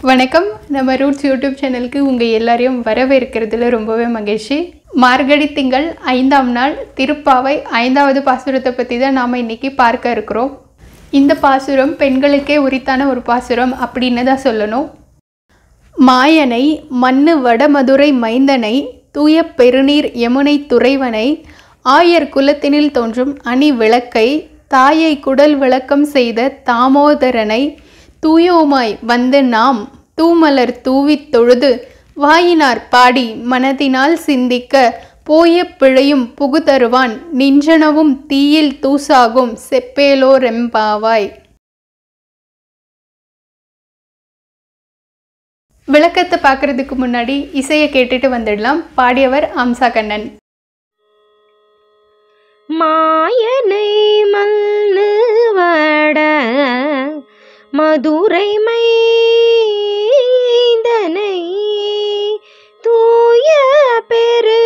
வணக்கம் நம்ம roots YouTube சேனலுக்கு உங்கள் எல்லாரையும் வரவேற்கிறதுல ரொம்பவே மகிழ்ச்சி மார்கழி திங்கள் ஐந்தாம் நாள் திருப்பாவை ஐந்தாவது பாசுரத்தை பற்றி தான் நாம் இன்னைக்கு பார்க்க இருக்கிறோம் இந்த பாசுரம் பெண்களுக்கே உரித்தான ஒரு பாசுரம் அப்படின்னு தான் சொல்லணும் மாயனை மண்ணு வடமதுரை மைந்தனை தூய பெருநீர் யமுனை துறைவனை ஆயர் குலத்தினில் தோன்றும் அணி விளக்கை தாயை குடல் விளக்கம் செய்த தாமோதரனை தூயோமாய் வந்து நாம் தூமலர் தூவித் தொழுது வாயினார் பாடி மனதினால் சிந்திக்க போய பிழையும் புகுதருவான் நின்றனவும் தீயில் தூசாகும் செப்பேலோ ரெம்பாவாய் விளக்கத்தை பார்க்கறதுக்கு முன்னாடி இசையை கேட்டுட்டு வந்துடலாம் பாடியவர் அம்சா கண்ணன் மாயனை மல்லு வட மதுரை மைந்தனை தூய பெரு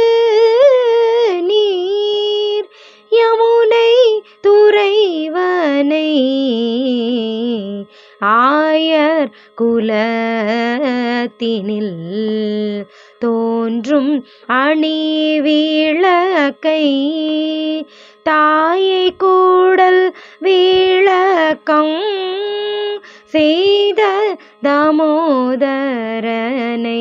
நீர் யமுனை துறைவனை ஆயர் குலத்தினில் தோன்றும் அணி விளக்கை தாயை கூடல் விளக்கம் செய்த தாமோதரனை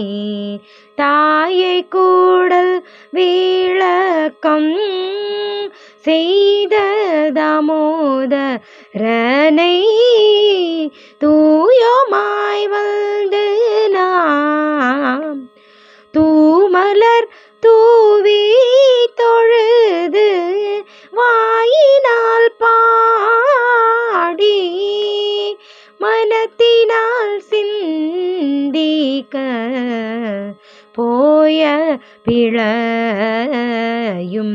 தாயை கூடல் விளக்கம் செய்த தாமோதரனை தூயோமாய் வந்து நாம் தூமலர் தூவி தொழுது வாயினால் பாடி மனத்தினால் சிந்திக்க போய பிழையும்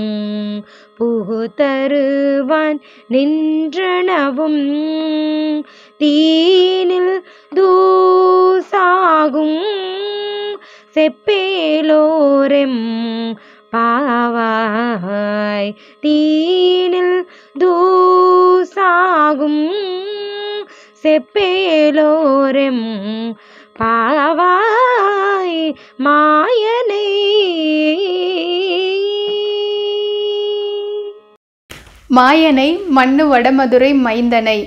புகுதருவான் நின்றனவும் தீனில் தூசாகும் செப்பேலோரெம் பாவாய் தீனில் தூசாகும் செப்பேலோரெம் பாவாய் மாயனை மாயனை மண்ணு வடமதுரை மைந்தனை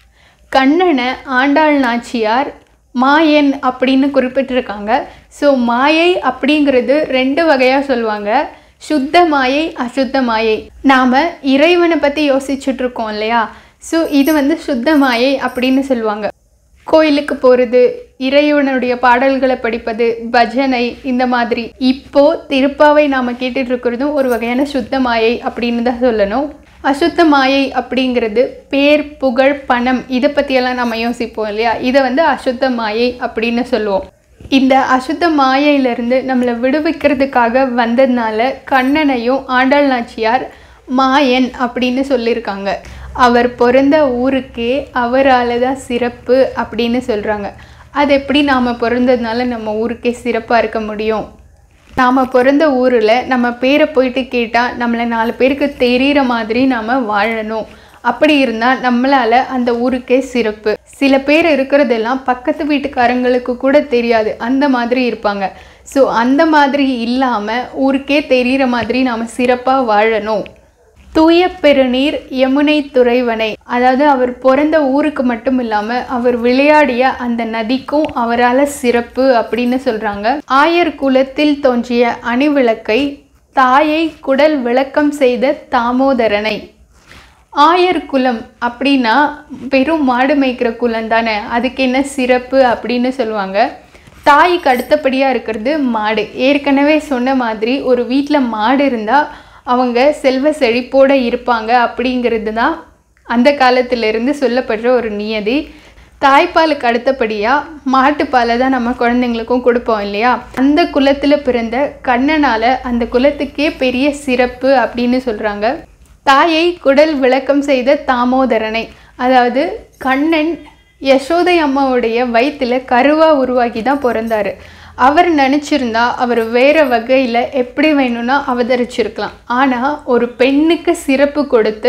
கண்ணனை ஆண்டாள் நாச்சியார் மாயன் அப்படின்னு குறிப்பிட்டிருக்காங்க ஸோ மாயை அப்படிங்கிறது ரெண்டு வகையாக சொல்லுவாங்க சுத்த மாயை அசுத்த மாயை நாம் இறைவனை பற்றி யோசிச்சுட்டு இருக்கோம் இல்லையா ஸோ இது வந்து சுத்த மாயை அப்படின்னு சொல்லுவாங்க கோயிலுக்கு போகிறது இறைவனுடைய பாடல்களை படிப்பது பஜனை இந்த மாதிரி இப்போ திருப்பாவை நாம் கேட்டுட்டு இருக்கிறதும் ஒரு வகையான சுத்த மாயை அப்படின்னு தான் சொல்லணும் அசுத்த மாயை அப்படிங்கிறது பேர் புகழ் பணம் இதை பற்றியெல்லாம் நம்ம யோசிப்போம் இல்லையா இதை வந்து அசுத்த மாயை அப்படின்னு சொல்லுவோம் இந்த அசுத்த மாயையிலிருந்து நம்மளை விடுவிக்கிறதுக்காக வந்ததுனால கண்ணனையும் ஆண்டாள் நாச்சியார் மாயன் அப்படின்னு சொல்லியிருக்காங்க அவர் பிறந்த ஊருக்கே அவரால் தான் சிறப்பு அப்படின்னு சொல்கிறாங்க அது எப்படி நாம் பிறந்ததுனால நம்ம ஊருக்கே சிறப்பாக இருக்க முடியும் நாம் பிறந்த ஊரில் நம்ம பேரை போயிட்டு கேட்டால் நம்மளை நாலு பேருக்கு தெரிகிற மாதிரி நாம் வாழணும் அப்படி இருந்தால் நம்மளால் அந்த ஊருக்கே சிறப்பு சில பேர் இருக்கிறதெல்லாம் பக்கத்து வீட்டுக்காரங்களுக்கு கூட தெரியாது அந்த மாதிரி இருப்பாங்க ஸோ அந்த மாதிரி இல்லாமல் ஊருக்கே தெரிகிற மாதிரி நாம் சிறப்பாக வாழணும் தூய பெருநீர் யமுனை துறைவனை அதாவது அவர் பிறந்த ஊருக்கு மட்டும் இல்லாமல் அவர் விளையாடிய அந்த நதிக்கும் அவரால் சிறப்பு அப்படின்னு சொல்கிறாங்க ஆயர் குலத்தில் தோன்றிய அணிவிளக்கை தாயை குடல் விளக்கம் செய்த தாமோதரனை ஆயர் குலம் அப்படின்னா வெறும் மாடு மேய்க்கிற குலம் தானே அதுக்கு என்ன சிறப்பு அப்படின்னு சொல்லுவாங்க தாய்க்கு அடுத்தபடியாக இருக்கிறது மாடு ஏற்கனவே சொன்ன மாதிரி ஒரு வீட்டில் மாடு இருந்தால் அவங்க செல்வ செழிப்போடு இருப்பாங்க அப்படிங்கிறது தான் அந்த காலத்திலிருந்து சொல்லப்படுற ஒரு நியதி தாய்ப்பாலுக்கு அடுத்தபடியாக மாட்டுப்பாலை தான் நம்ம குழந்தைங்களுக்கும் கொடுப்போம் இல்லையா அந்த குலத்தில் பிறந்த கண்ணனால் அந்த குலத்துக்கே பெரிய சிறப்பு அப்படின்னு சொல்கிறாங்க தாயை குடல் விளக்கம் செய்த தாமோதரனை அதாவது கண்ணன் யசோதை அம்மாவுடைய வயிற்றில் கருவாக உருவாகி தான் பிறந்தார் அவர் நினச்சிருந்தா அவர் வேறு வகையில் எப்படி வேணும்னா அவதரிச்சிருக்கலாம் ஆனால் ஒரு பெண்ணுக்கு சிறப்பு கொடுத்து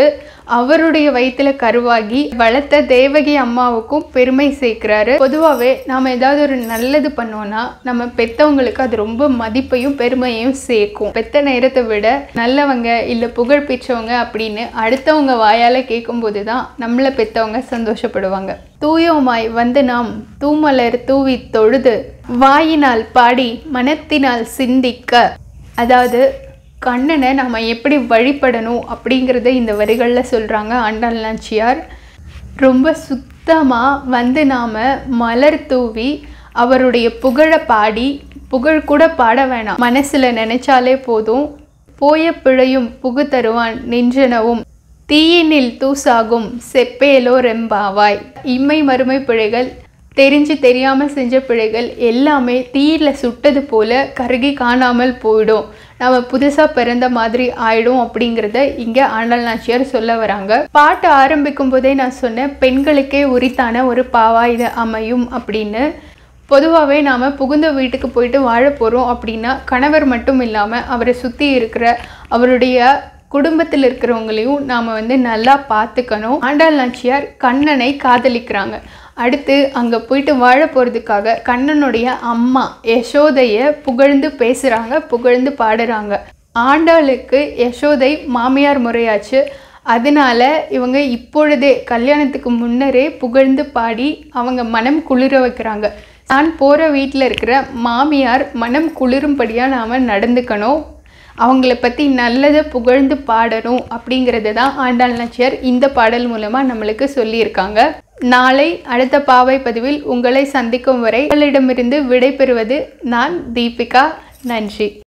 அவருடைய வயித்துல கருவாகி வளர்த்த தேவகி அம்மாவுக்கும் பெருமை சேர்க்கிறாரு பொதுவாகவே நாம் ஏதாவது ஒரு நல்லது பண்ணோம்னா நம்ம பெத்தவங்களுக்கு அது ரொம்ப மதிப்பையும் பெருமையும் சேர்க்கும் பெத்த நேரத்தை விட நல்லவங்க இல்லை புகழ் பெற்றவங்க அப்படின்னு அடுத்தவங்க வாயால் கேட்கும்போது தான் நம்மளை பெத்தவங்க சந்தோஷப்படுவாங்க தூயோமாய் வந்து நாம் தூமலர் தூவி தொழுது வாயினால் பாடி மனத்தினால் சிந்திக்க அதாவது கண்ணனை நம்ம எப்படி வழிபடணும் அப்படிங்கிறத இந்த வரிகளில் சொல்கிறாங்க ஆண்டாள் நாச்சியார் ரொம்ப சுத்தமாக வந்து நாம் மலர் தூவி அவருடைய புகழை பாடி புகழ் கூட பாட வேணாம் மனசில் நினைச்சாலே போதும் போய பிழையும் புகு தருவான் நின்றனவும் தீயினில் தூசாகும் செப்பேலோ ரெம்பாவாய் இம்மை மறுமை பிழைகள் தெரிஞ்சு தெரியாமல் செஞ்ச பிழைகள் எல்லாமே தீயில சுட்டது போல கருகி காணாமல் போயிடும் நம்ம புதுசாக பிறந்த மாதிரி ஆயிடும் அப்படிங்கிறத இங்கே ஆண்டாள் நாச்சியார் சொல்ல வராங்க பாட்டு ஆரம்பிக்கும் போதே நான் சொன்னேன் பெண்களுக்கே உரித்தான ஒரு பாவா இது அமையும் அப்படின்னு பொதுவாகவே நாம் புகுந்த வீட்டுக்கு போயிட்டு வாழ போகிறோம் அப்படின்னா கணவர் மட்டும் இல்லாமல் அவரை சுற்றி இருக்கிற அவருடைய குடும்பத்தில் இருக்கிறவங்களையும் நாம் வந்து நல்லா பார்த்துக்கணும் ஆண்டாள் நாச்சியார் கண்ணனை காதலிக்கிறாங்க அடுத்து அங்கே போயிட்டு வாழ போகிறதுக்காக கண்ணனுடைய அம்மா யசோதையை புகழ்ந்து பேசுகிறாங்க புகழ்ந்து பாடுறாங்க ஆண்டாளுக்கு யசோதை மாமியார் முறையாச்சு அதனால இவங்க இப்பொழுதே கல்யாணத்துக்கு முன்னரே புகழ்ந்து பாடி அவங்க மனம் குளிர வைக்கிறாங்க நான் போகிற வீட்டில் இருக்கிற மாமியார் மனம் குளிரும்படியாக நாம் நடந்துக்கணும் அவங்கள பற்றி நல்லதை புகழ்ந்து பாடணும் அப்படிங்கிறது தான் ஆண்டாள் நாச்சியார் இந்த பாடல் மூலமாக நம்மளுக்கு சொல்லியிருக்காங்க நாளை அடுத்த பாவை பதிவில் உங்களை சந்திக்கும் வரை உங்களிடமிருந்து விடை பெறுவது நான் தீபிகா நன்றி